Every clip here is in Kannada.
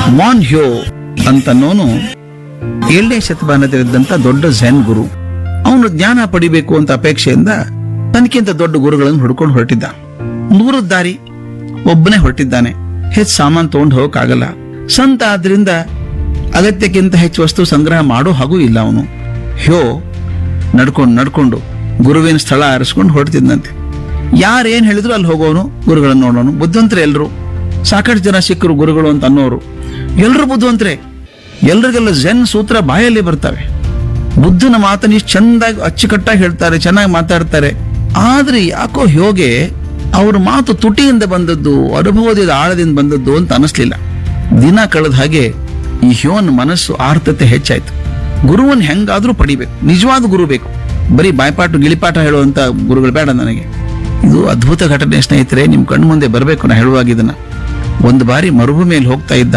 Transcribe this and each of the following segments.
ಮಾನ್ ಹ್ಯೋ ಅಂತನೋನು ಏಳನೇ ಶತಮಾನದಲ್ಲಿದ್ದಂತ ದೊಡ್ಡ ಝೆನ್ ಗುರು ಅವನು ಜ್ಞಾನ ಪಡಿಬೇಕು ಅಂತ ಅಪೇಕ್ಷೆಯಿಂದ ತನಕ್ಕಿಂತ ದೊಡ್ಡ ಗುರುಗಳನ್ನು ಹುಡ್ಕೊಂಡು ಹೊರಟಿದ್ದ ದೂರದ ದಾರಿ ಒಬ್ಬನೇ ಹೊರಟಿದ್ದಾನೆ ಹೆಚ್ಚು ಸಾಮಾನು ತಗೊಂಡು ಹೋಗಕ್ಕಾಗಲ್ಲ ಸಂತ ಆದ್ರಿಂದ ಅಗತ್ಯಕ್ಕಿಂತ ಹೆಚ್ಚು ವಸ್ತು ಸಂಗ್ರಹ ಮಾಡೋ ಹಾಗೂ ಇಲ್ಲ ಅವನು ಹ್ಯೋ ನಡ್ಕೊಂಡು ನಡ್ಕೊಂಡು ಗುರುವಿನ ಸ್ಥಳ ಆರಿಸ್ಕೊಂಡು ಹೊರಟಿದ್ದಂತೆ ಯಾರೇನ್ ಹೇಳಿದ್ರು ಅಲ್ಲಿ ಹೋಗೋನು ಗುರುಗಳನ್ನು ನೋಡೋನು ಬುದ್ಧವಂತರೆ ಎಲ್ರು ಸಾಕಷ್ಟು ಜನ ಸಿಕ್ಕರು ಗುರುಗಳು ಅಂತ ಅನ್ನೋರು ಎಲ್ರು ಬುದ್ಧವಂತರೆ ಎಲ್ರಿಗೆಲ್ಲ ಝೆನ್ ಸೂತ್ರ ಬಾಯಲ್ಲಿ ಬರ್ತವೆ ಬುದ್ಧನ ಮಾತನ್ನ ಇಷ್ಟು ಚಂದಾಗಿ ಅಚ್ಚುಕಟ್ಟಾಗಿ ಹೇಳ್ತಾರೆ ಚೆನ್ನಾಗಿ ಮಾತಾಡ್ತಾರೆ ಆದ್ರೆ ಯಾಕೋ ಹ್ಯೋಗೆ ಅವ್ರ ಮಾತು ತುಟಿಯಿಂದ ಬಂದದ್ದು ಅನುಭವದ ಆಳದಿಂದ ಬಂದದ್ದು ಅಂತ ಅನಿಸ್ಲಿಲ್ಲ ದಿನ ಕಳೆದ ಹಾಗೆ ಈ ಹ್ಯೋನ್ ಮನಸ್ಸು ಆರ್ತತೆ ಹೆಚ್ಚಾಯ್ತು ಗುರುವನ್ನ ಹೆಂಗಾದ್ರೂ ಪಡಿಬೇಕು ನಿಜವಾದ ಗುರು ಬೇಕು ಬರೀ ಬಾಯ್ಪಾಟು ಗಿಳಿಪಾಠ ಹೇಳುವಂತ ಗುರುಗಳು ಬೇಡ ನನಗೆ ಇದು ಅದ್ಭುತ ಘಟನೆ ಸ್ನೇಹಿತರೆ ನಿಮ್ ಕಣ್ಣು ಮುಂದೆ ಬರಬೇಕು ನಾ ಹೇಳುವಾಗ ಇದನ್ನ ಒಂದು ಬಾರಿ ಮರುಭೂಮಿಯಲ್ಲಿ ಹೋಗ್ತಾ ಇದ್ದ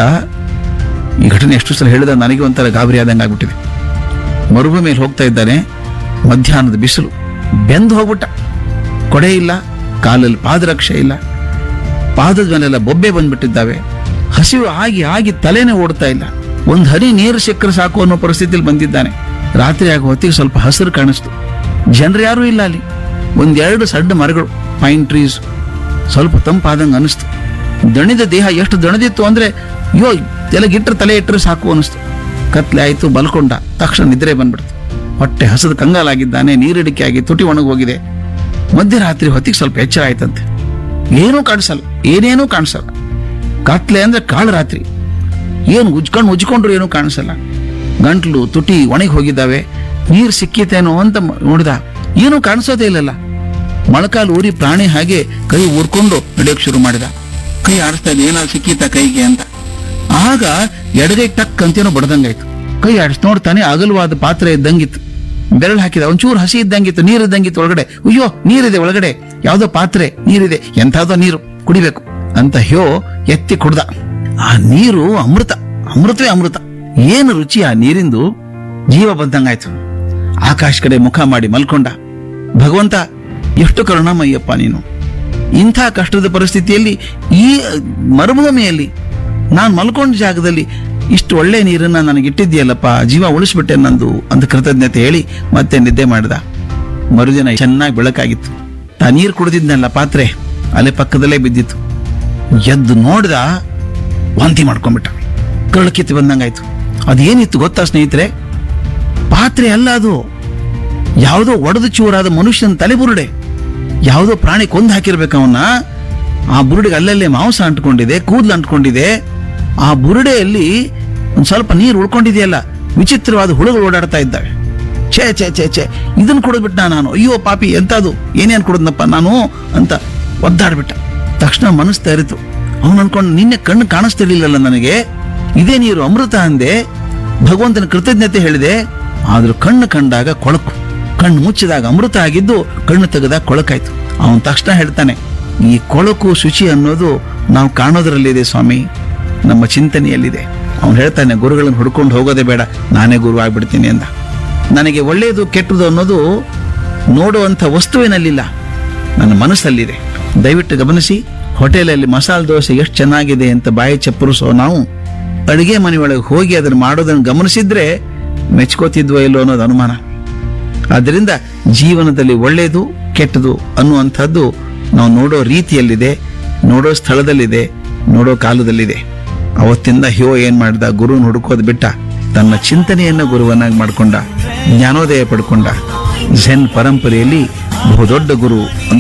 ಈ ಘಟನೆ ಎಷ್ಟು ಸಲ ಹೇಳಿದ ನನಗೆ ಒಂಥರ ಗಾಬರಿ ಆದಂಗೆ ಆಗ್ಬಿಟ್ಟಿದೆ ಮರುಭೂಮಿಯಲ್ಲಿ ಹೋಗ್ತಾ ಇದ್ದಾನೆ ಮಧ್ಯಾಹ್ನದ ಬಿಸಿಲು ಬೆಂದು ಹೋಗ್ಬಿಟ್ಟ ಕೊಡೆ ಇಲ್ಲ ಕಾಲಲ್ಲಿ ಪಾದರಕ್ಷೆ ಇಲ್ಲ ಪಾದದ ಮೇಲೆಲ್ಲ ಬೊಬ್ಬೆ ಬಂದ್ಬಿಟ್ಟಿದ್ದಾವೆ ಹಸಿವು ಆಗಿ ಆಗಿ ತಲೆನೇ ಓಡ್ತಾ ಇಲ್ಲ ಒಂದ್ ಹನಿ ನೀರು ಸಿಕ್ಕರೆ ಸಾಕು ಅನ್ನೋ ಪರಿಸ್ಥಿತಿಯಲ್ಲಿ ಬಂದಿದ್ದಾನೆ ರಾತ್ರಿ ಆಗೋ ಹೊತ್ತಿಗೆ ಸ್ವಲ್ಪ ಹಸಿರು ಕಾಣಿಸ್ತು ಜನರು ಯಾರೂ ಇಲ್ಲ ಅಲ್ಲಿ ಒಂದೆರಡು ಸಣ್ಣ ಮರಗಳು ಪೈನ್ ಟ್ರೀಸ್ ಸ್ವಲ್ಪ ತಂಪಾದಂಗೆ ಅನಿಸ್ತು ದಣಿದ ದೇಹ ಎಷ್ಟು ದಣಿದಿತ್ತು ಅಂದ್ರೆ ಅಯ್ಯೋ ತೆಲಗಿಟ್ರೆ ತಲೆ ಇಟ್ಟರೆ ಸಾಕು ಅನಿಸ್ತು ಕತ್ಲೆ ಆಯ್ತು ಬಲ್ಕೊಂಡ ತಕ್ಷಣ ನಿದ್ರೆ ಬಂದ್ಬಿಡ್ತು ಹೊಟ್ಟೆ ಹಸದ ಕಂಗಾಲಾಗಿದ್ದಾನೆ ನೀರಿಡಿಕೆ ಆಗಿ ತುಟಿ ಒಣಗೋಗಿದೆ ಮಧ್ಯರಾತ್ರಿ ಹೊತ್ತಿಗೆ ಸ್ವಲ್ಪ ಎಚ್ಚರ ಆಯ್ತಂತೆ ಏನೂ ಕಾಣಿಸಲ್ಲ ಏನೇನೂ ಕಾಣಿಸಲ್ಲ ಕತ್ಲೆ ಅಂದ್ರೆ ಕಾಳು ರಾತ್ರಿ ಏನು ಉಜ್ಕೊಂಡು ಉಜ್ಕೊಂಡ್ರು ಏನೂ ಕಾಣಿಸಲ್ಲ ಗಂಟ್ಲು ತುಟಿ ಒಣಗಿ ಹೋಗಿದ್ದಾವೆ ನೀರು ಸಿಕ್ಕಿತೇನೋ ಅಂತ ಮ- ನೋಡಿದ ಏನೂ ಕಾಣಿಸೋದೇ ಇಲ್ಲಲ್ಲ ಮೊಳಕಾಲು ಊರಿ ಪ್ರಾಣಿ ಹಾಗೆ ಕೈ ಊರ್ಕೊಂಡು ನಡೆಯೋಕೆ ಶುರು ಮಾಡಿದ ಕೈ ಆಡಿಸ್ತಾ ಇದೆ ಏನಾದ್ರು ಸಿಕ್ಕಿತ ಕೈಗೆ ಅಂತ ಆಗ ಎಡಗೈ ಟಕ್ ಅಂತೇನೋ ಬಡ್ದಂಗಾಯ್ತು ಕೈ ಆಡಿಸ್ ನೋಡ್ತಾನೆ ಅಗಲವಾದ ಪಾತ್ರೆ ಇದ್ದಂಗಿತ್ತು ಬೆರಳು ಹಾಕಿದ ಒಂಚೂರು ಹಸಿ ಇದ್ದಂಗಿತ್ತು ನೀರು ಇದ್ದಂಗಿತ್ತು ಒಳಗಡೆ ಅಯ್ಯೋ ನೀರಿದೆ ಒಳಗಡೆ ಯಾವ್ದೋ ಪಾತ್ರೆ ನೀರಿದೆ ಎಂಥದೋ ನೀರು ಕುಡಿಬೇಕು ಅಂತ ಹ್ಯೋ ಎತ್ತಿ ಕುಡ್ದ ಆ ನೀರು ಅಮೃತ ಅಮೃತವೇ ಅಮೃತ ಏನು ರುಚಿ ಆ ನೀರಿಂದು ಜೀವ ಬಂದಂಗಾಯ್ತು ಆಕಾಶ ಕಡೆ ಮುಖ ಮಾಡಿ ಮಲ್ಕೊಂಡ ಭಗವಂತ ಎಷ್ಟು ಕರುಣಾಮಯ್ಯಪ್ಪ ನೀನು ಇಂಥ ಕಷ್ಟದ ಪರಿಸ್ಥಿತಿಯಲ್ಲಿ ಈ ಮರುಭೂಮಿಯಲ್ಲಿ ನಾನು ಮಲ್ಕೊಂಡ ಜಾಗದಲ್ಲಿ ಇಷ್ಟು ಒಳ್ಳೆ ನೀರನ್ನ ನನಗೆ ಇಟ್ಟಿದ್ಯಲ್ಲಪ್ಪ ಜೀವ ಉಳಿಸ್ಬಿಟ್ಟೆ ನಂದು ಅಂತ ಕೃತಜ್ಞತೆ ಹೇಳಿ ಮತ್ತೆ ನಿದ್ದೆ ಮಾಡಿದ ಮರುದಿನ ಚೆನ್ನಾಗಿ ಬೆಳಕಾಗಿತ್ತು ತಾ ನೀರು ಕುಡಿದಿದ್ನಲ್ಲ ಪಾತ್ರೆ ಅಲ್ಲೇ ಪಕ್ಕದಲ್ಲೇ ಬಿದ್ದಿತ್ತು ಎದ್ದು ನೋಡ್ದ ವಾಂತಿ ಮಾಡ್ಕೊಂಡ್ಬಿಟ್ಟ ಕರಳು ಕಿತ್ತು ಬಂದಂಗಾಯ್ತು ಅದೇನಿತ್ತು ಗೊತ್ತಾ ಸ್ನೇಹಿತರೆ ಪಾತ್ರೆ ಅಲ್ಲ ಅದು ಯಾವುದೋ ಒಡೆದು ಚೂರಾದ ಮನುಷ್ಯನ ತಲೆಬುರುಡೆ ಯಾವುದೋ ಪ್ರಾಣಿ ಕೊಂದು ಹಾಕಿರ್ಬೇಕು ಅವನ್ನ ಆ ಬುರುಡೆಗೆ ಅಲ್ಲಲ್ಲೇ ಮಾಂಸ ಅಂಟ್ಕೊಂಡಿದೆ ಕೂದಲು ಅಂಟ್ಕೊಂಡಿದೆ ಆ ಬುರುಡೆಯಲ್ಲಿ ಒಂದ್ ಸ್ವಲ್ಪ ನೀರು ಉಳ್ಕೊಂಡಿದೆಯಲ್ಲ ವಿಚಿತ್ರವಾದ ಹುಳುಗಳು ಓಡಾಡ್ತಾ ಇದ್ದಾವೆ ಛೇ ಛೇ ಛೇ ಛೇ ಇದನ್ನ ಕುಡಿದ್ಬಿಟ್ಟ ನಾನು ಅಯ್ಯೋ ಪಾಪಿ ಎಂತದು ಏನೇನ್ ಕುಡಿದ್ನಪ್ಪ ನಾನು ಅಂತ ಒದ್ದಾಡ್ಬಿಟ್ಟ ತಕ್ಷಣ ಮನಸ್ಸು ತರಿತು ಅವನು ಅನ್ಕೊಂಡು ನಿನ್ನೆ ಕಣ್ಣು ಕಾಣಿಸ್ತಿರ್ಲಿಲ್ಲಲ್ಲ ನನಗೆ ಇದೇ ನೀರು ಅಮೃತ ಅಂದೆ ಭಗವಂತನ ಕೃತಜ್ಞತೆ ಹೇಳಿದೆ ಆದ್ರೂ ಕಣ್ಣು ಕಂಡಾಗ ಕೊಳಕು ಕಣ್ಣು ಮುಚ್ಚಿದಾಗ ಅಮೃತ ಆಗಿದ್ದು ಕಣ್ಣು ತೆಗೆದಾಗ ಕೊಳಕಾಯ್ತು ಅವನು ತಕ್ಷಣ ಹೇಳ್ತಾನೆ ಈ ಕೊಳಕು ಶುಚಿ ಅನ್ನೋದು ನಾವು ಕಾಣೋದ್ರಲ್ಲಿದೆ ಸ್ವಾಮಿ ನಮ್ಮ ಚಿಂತನೆಯಲ್ಲಿದೆ ಅವನು ಹೇಳ್ತಾನೆ ಗುರುಗಳನ್ನು ಹುಡ್ಕೊಂಡು ಹೋಗೋದೇ ಬೇಡ ನಾನೇ ಗುರು ಆಗ್ಬಿಡ್ತೀನಿ ಅಂದ ನನಗೆ ಒಳ್ಳೆಯದು ಕೆಟ್ಟದು ಅನ್ನೋದು ನೋಡುವಂಥ ವಸ್ತುವಿನಲ್ಲಿಲ್ಲ ನನ್ನ ಮನಸ್ಸಲ್ಲಿದೆ ದಯವಿಟ್ಟು ಗಮನಿಸಿ ಹೋಟೆಲಲ್ಲಿ ಮಸಾಲೆ ದೋಸೆ ಎಷ್ಟು ಚೆನ್ನಾಗಿದೆ ಅಂತ ಬಾಯಿ ಚಪ್ಪರಿಸೋ ನಾವು ಅಡುಗೆ ಮನೆಯೊಳಗೆ ಹೋಗಿ ಅದನ್ನು ಮಾಡೋದನ್ನು ಗಮನಿಸಿದ್ರೆ ಮೆಚ್ಕೋತಿದ್ವೋ ಇಲ್ಲೋ ಅನ್ನೋದು ಅನುಮಾನ ಆದ್ದರಿಂದ ಜೀವನದಲ್ಲಿ ಒಳ್ಳೆಯದು ಕೆಟ್ಟದು ಅನ್ನುವಂಥದ್ದು ನಾವು ನೋಡೋ ರೀತಿಯಲ್ಲಿದೆ ನೋಡೋ ಸ್ಥಳದಲ್ಲಿದೆ ನೋಡೋ ಕಾಲದಲ್ಲಿದೆ ಅವತ್ತಿಂದ ಹ್ಯೋ ಏನ್ ಮಾಡ್ದ ಗುರುನ ಹುಡುಕೋದು ಬಿಟ್ಟ ತನ್ನ ಚಿಂತನೆಯನ್ನ ಗುರುವನ್ನಾಗಿ ಮಾಡ್ಕೊಂಡ ಜ್ಞಾನೋದಯ ಪಡ್ಕೊಂಡ ಝೆನ್ ಪರಂಪರೆಯಲ್ಲಿ ಬಹುದೊಡ್ಡ ಗುರು ಅಂತ